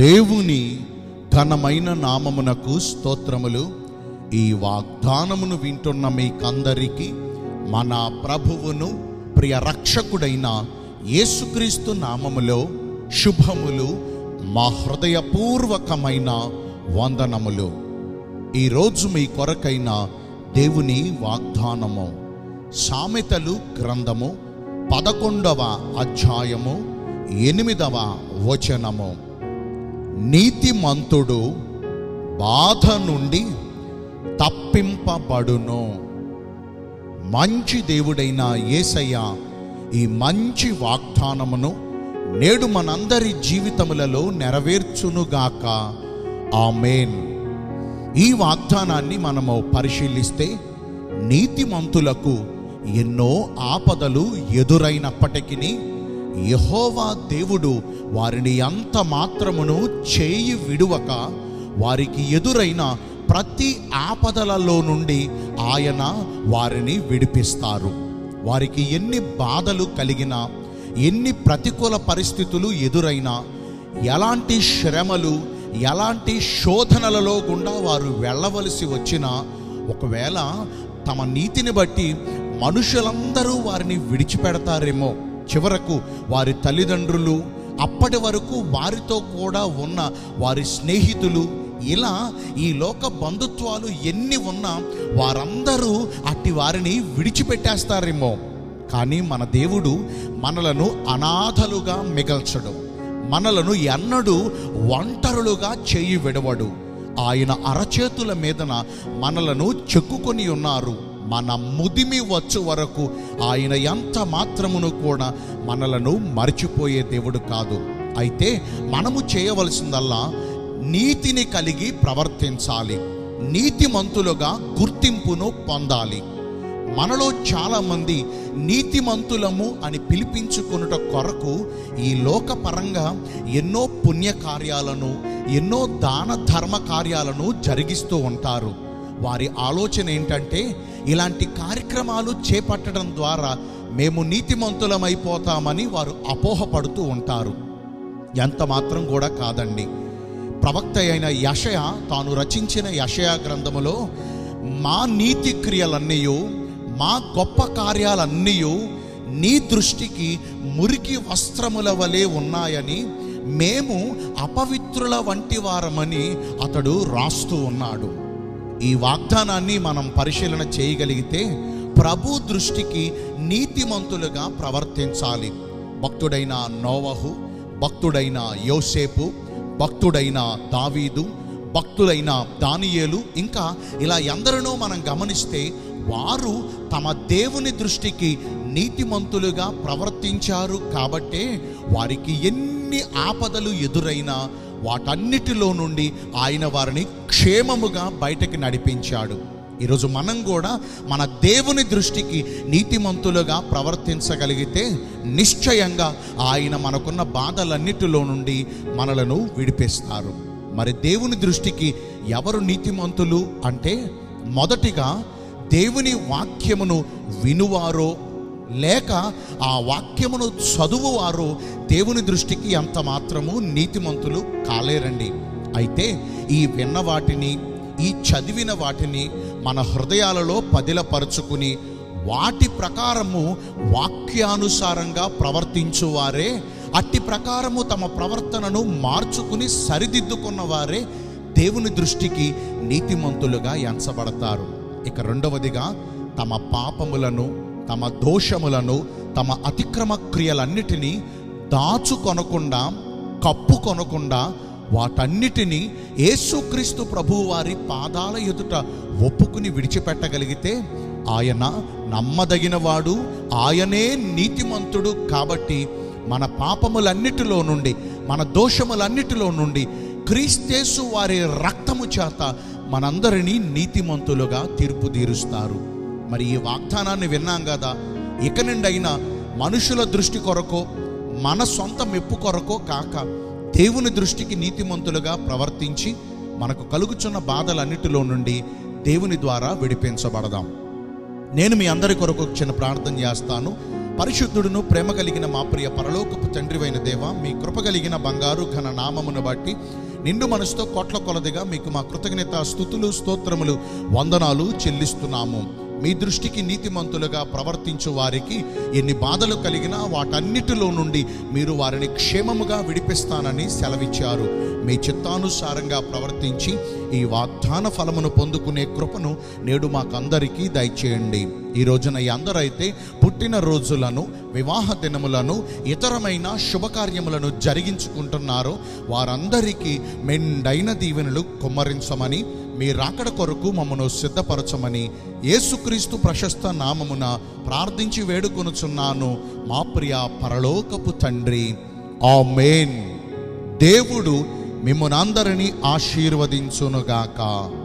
దేవుని ఘనమైన నామమునకు స్తోత్రములు ఈ వాగ్దానమును వింటున్న మీకందరికీ మన ప్రభువును ప్రియ రక్షకుడైన యేసుక్రీస్తు నామములో శుభములు మా హృదయపూర్వకమైన వందనములు ఈరోజు మీ కొరకైన దేవుని వాగ్దానము సామెతలు గ్రంథము పదకొండవ అధ్యాయము ఎనిమిదవ వచనము నీతిమంతుడు బాధ నుండి తప్పింపబడును మంచి దేవుడైన యేసయ్య ఈ మంచి వాగ్దానమును నేడు మనందరి జీవితములలో నెరవేర్చునుగాక ఆమేన్ ఈ వాగ్దానాన్ని మనము పరిశీలిస్తే నీతిమంతులకు ఎన్నో ఆపదలు ఎదురైనప్పటికీ యహోవా దేవుడు వారిని అంత మాత్రమును చేయి విడువక వారికి ఎదురైన ప్రతి ఆపదలలో నుండి ఆయన వారిని విడిపిస్తారు వారికి ఎన్ని బాధలు కలిగినా ఎన్ని ప్రతికూల పరిస్థితులు ఎదురైనా ఎలాంటి శ్రమలు ఎలాంటి శోధనలలో గుండా వారు వెళ్ళవలసి వచ్చినా ఒకవేళ తమ నీతిని బట్టి మనుషులందరూ వారిని విడిచిపెడతారేమో చివరకు వారి తల్లిదండ్రులు అప్పటి వరకు వారితో కూడా ఉన్న వారి స్నేహితులు ఇలా ఈ లోక బంధుత్వాలు ఎన్ని ఉన్నా వారందరూ అట్టి వారిని విడిచిపెట్టేస్తారేమో కానీ మన దేవుడు మనలను అనాథలుగా మిగల్చడు మనలను ఎన్నడూ ఒంటరులుగా చేయి విడవడు ఆయన అరచేతుల మీదన మనలను చెక్కుకొని ఉన్నారు మన ముదిమి వచ్చు వరకు ఆయన ఎంత మాత్రమును కూడా మనలను మర్చిపోయే దేవుడు కాదు అయితే మనము చేయవలసిందల్లా నీతిని కలిగి ప్రవర్తించాలి నీతిమంతులుగా గుర్తింపును పొందాలి మనలో చాలామంది నీతిమంతులము అని పిలిపించుకొనుట కొరకు ఈ లోకపరంగా ఎన్నో పుణ్య కార్యాలను ఎన్నో దాన ధర్మ కార్యాలను జరిగిస్తూ ఉంటారు వారి ఆలోచన ఏంటంటే ఇలాంటి కార్యక్రమాలు చేపట్టడం ద్వారా మేము నీతిమంతులమైపోతామని వారు అపోహపడుతూ ఉంటారు ఎంత మాత్రం కూడా కాదండి ప్రవక్త అయిన యషయ తాను రచించిన యషయ గ్రంథములో మా నీతి క్రియలన్నీ మా గొప్ప కార్యాలన్నీ నీ దృష్టికి మురికి వస్త్రముల వలె ఉన్నాయని మేము అపవిత్రుల వంటి వారమని అతడు రాస్తూ ఉన్నాడు ఈ వాగ్దానాన్ని మనం పరిశీలన చేయగలిగితే ప్రభు దృష్టికి నీతిమంతులుగా ప్రవర్తించాలి భక్తుడైన నోవహు భక్తుడైన యోసేపు భక్తుడైన దావీదు భక్తులైన దానియేలు ఇంకా ఇలా ఎందరినో మనం గమనిస్తే వారు తమ దేవుని దృష్టికి నీతిమంతులుగా ప్రవర్తించారు కాబట్టే వారికి ఎన్ని ఆపదలు ఎదురైనా వాటన్నిటిలో నుండి ఆయన వారిని క్షేమముగా బయటకి నడిపించాడు ఈరోజు మనం కూడా మన దేవుని దృష్టికి నీతిమంతులుగా ప్రవర్తించగలిగితే నిశ్చయంగా ఆయన మనకున్న బాధలన్నిటిలో నుండి మనలను విడిపిస్తారు మరి దేవుని దృష్టికి ఎవరు నీతిమంతులు అంటే మొదటిగా దేవుని వాక్యమును వినువారో లేక ఆ వాక్యమును చదువువారో దేవుని దృష్టికి అంత మాత్రము నీతిమంతులు కాలేరండి అయితే ఈ విన్న వాటిని ఈ చదివిన వాటిని మన హృదయాలలో పదిలపరుచుకుని వాటి ప్రకారము వాక్యానుసారంగా ప్రవర్తించువారే అట్టి ప్రకారము తమ ప్రవర్తనను మార్చుకుని సరిదిద్దుకున్న వారే దేవుని దృష్టికి నీతిమంతులుగా ఎంచబడతారు ఇక రెండవదిగా తమ పాపములను తమ దోషములను తమ అతిక్రమ క్రియలన్నిటినీ దాచుకొనకుండా కప్పుకొనకుండా వాటన్నిటినీ యేసుక్రీస్తు ప్రభువు వారి పాదాల ఎదుట ఒప్పుకుని విడిచిపెట్టగలిగితే ఆయన నమ్మదగినవాడు ఆయనే నీతిమంతుడు కాబట్టి మన పాపములన్నిటిలో నుండి మన దోషములన్నిటిలో నుండి క్రీస్తేసు వారి రక్తము చేత మనందరినీ నీతిమంతులుగా తీర్పు తీరుస్తారు మరి ఈ వాగ్దానాన్ని విన్నాం కదా ఇక నుండైనా మనుషుల దృష్టి కొరకో మన సొంత మెప్పు కొరకో కాక దేవుని దృష్టికి నీతిమంతులుగా ప్రవర్తించి మనకు కలుగుచున్న బాధలన్నిటిలో నుండి దేవుని ద్వారా విడిపించబడదాం నేను మీ అందరి కొరకు ఒక చిన్న ప్రార్థన చేస్తాను పరిశుద్ధుడును ప్రేమ కలిగిన మా ప్రియ పరలోకపు తండ్రివైన దేవ మీ కృప కలిగిన బంగారు ఘన నామమును బట్టి నిండు మనసుతో కోట్ల కొలదిగా మీకు మా కృతజ్ఞత స్థుతులు స్తోత్రములు వందనాలు చెల్లిస్తున్నాము మీ దృష్టికి నీతిమంతులుగా ప్రవర్తించు వారికి ఎన్ని బాధలు కలిగినా వాటన్నిటిలో నుండి మీరు వారిని క్షేమముగా విడిపిస్తానని సెలవిచ్చారు మీ చిత్తానుసారంగా ప్రవర్తించి ఈ వాగ్దాన ఫలమును పొందుకునే కృపను నేడు మాకందరికీ దయచేయండి ఈ రోజున ఈ అందరైతే పుట్టిన రోజులను వివాహ దినములను ఇతరమైన శుభకార్యములను జరిగించుకుంటున్నారో వారందరికీ మెండైన దీవెనలు కుమ్మరించమని మీ రాకడ కొరకు మమ్మను సిద్ధపరచమని యేసుక్రీస్తు ప్రశస్త నామమున ప్రార్థించి వేడుకొనుచున్నాను మా ప్రియ పరలోకపు తండ్రి ఆమేన్ దేవుడు మిమ్మల్ని అందరినీ ఆశీర్వదించునుగాక